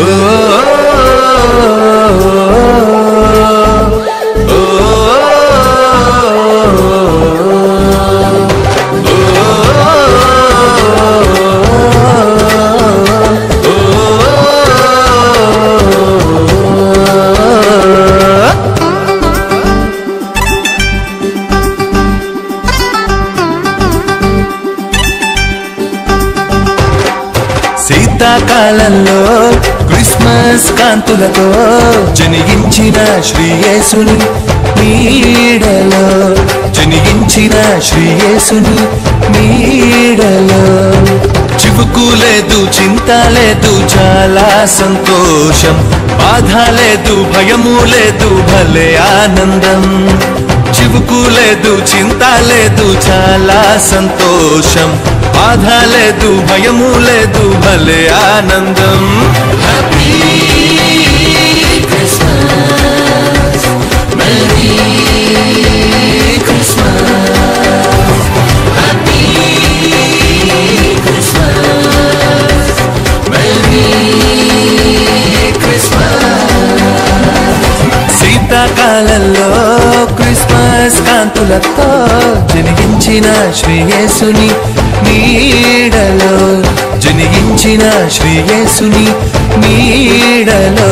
శీతాకాలంలో క్రిస్మస్ కాంతులతో జనిగించిన శ్రీయేసుని నీడలో జనిగించిన శ్రీయేసుని నీడలో చివుకు లేదు చింత లేదు చాలా సంతోషం బాధ లేదు భయము లేదు భలే ఆనందం చివుకు లేదు చింత లేదు చాలా సంతోషం బాధ లేదు భయము లేదు భలే ఆనందం శీతాకాలంలో క్రిస్మస్ కాంతులతో జనిగించిన శ్రీయేసుని నీడలో జనిగించిన శ్రీయేసుని నీడలో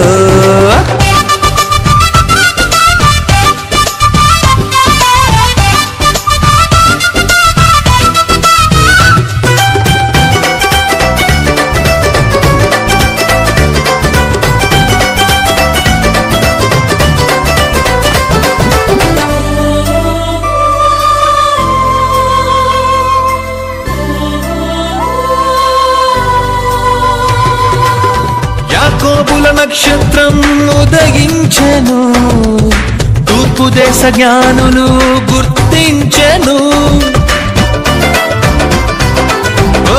యాకోబుల నక్షత్రం ఉదయించెను తూర్పు దేశ జ్ఞానులు గుర్తించెను ఓ,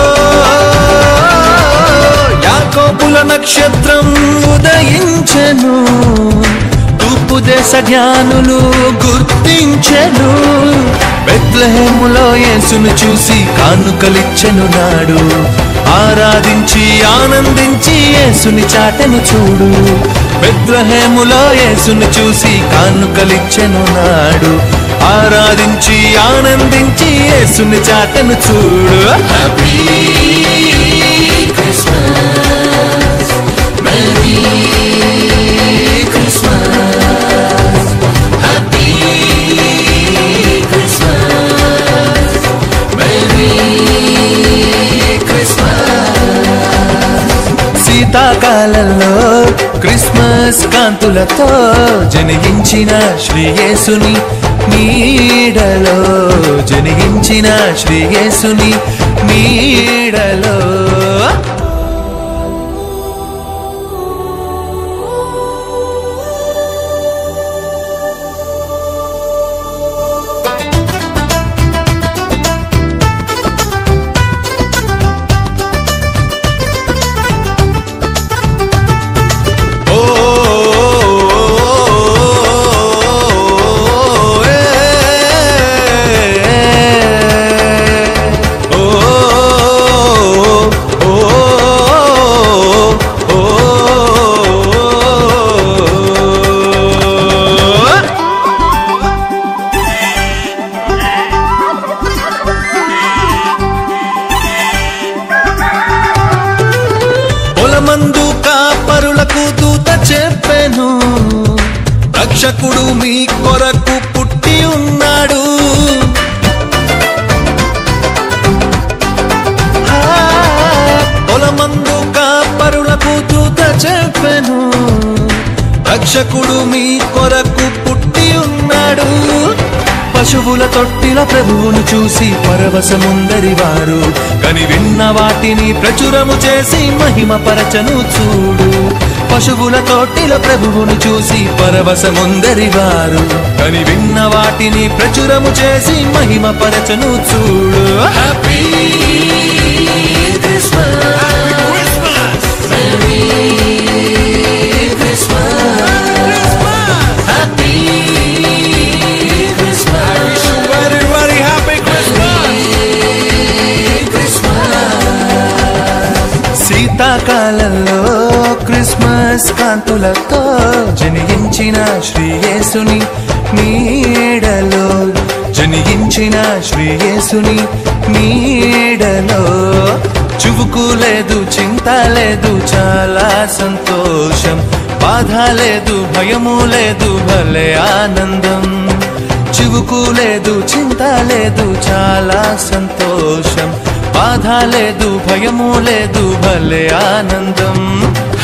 యాకోబుల నక్షత్రం ఉదయించెను తూర్పు దేశ జ్ఞానులు గుర్తించెను బెత్లహేములో యేసును చూసి కానుకలిచ్చెను నాడు ఆరాధించి ఆనందించి యేసుని చాటను చూడు బెత్లహేములో యేసుని చూసి కానుకలిచ్చెను నాడు ఆరాధించి ఆనందించి యేసుని చాటను చూడు శీతాకాలంలో క్రిస్మస్ కాంతులతో జనిగించిన శ్రీయేసుని నీడలో జనిగించిన శ్రీయేసుని నీడలో ఓ ఏ, ఓ ఓ పొలమందు కాపరులకు దూత చెప్పెను రక్షకుడు మీ కొరకు పుట్టి ఉన్నాడు ఆ, పొలమందు కాపరులకు దూత చెప్పెను రక్షకుడు మీ కొరకు పుట్టి ఉన్నాడు పశువుల తొట్టిల ప్రభువును చూసి పరవశముందరి వారు కని విన్న వాటిని ప్రచురము చేసి మహిమ పరచను చూడు పశువుల తొట్టిల ప్రభువును చూసి పరవశముందరి వారు కని విన్న వాటిని ప్రచురము చేసి మహిమ పరచను చూడు happy Very, very happy Christmas. శీతాకాలంలో క్రిస్మస్ కాంతులతో జనించిన శ్రీయేసుని నీడలో జనించిన శ్రీయేసుని నీడలో చువుకు లేదు చింత లేదు చాలా సంతోషం బాధ లేదు భయము లేదు భలే ఆనందం చివుకు లేదు చింత లేదు చాలా సంతోషం బాధ లేదు భయము లేదు భలే ఆనందం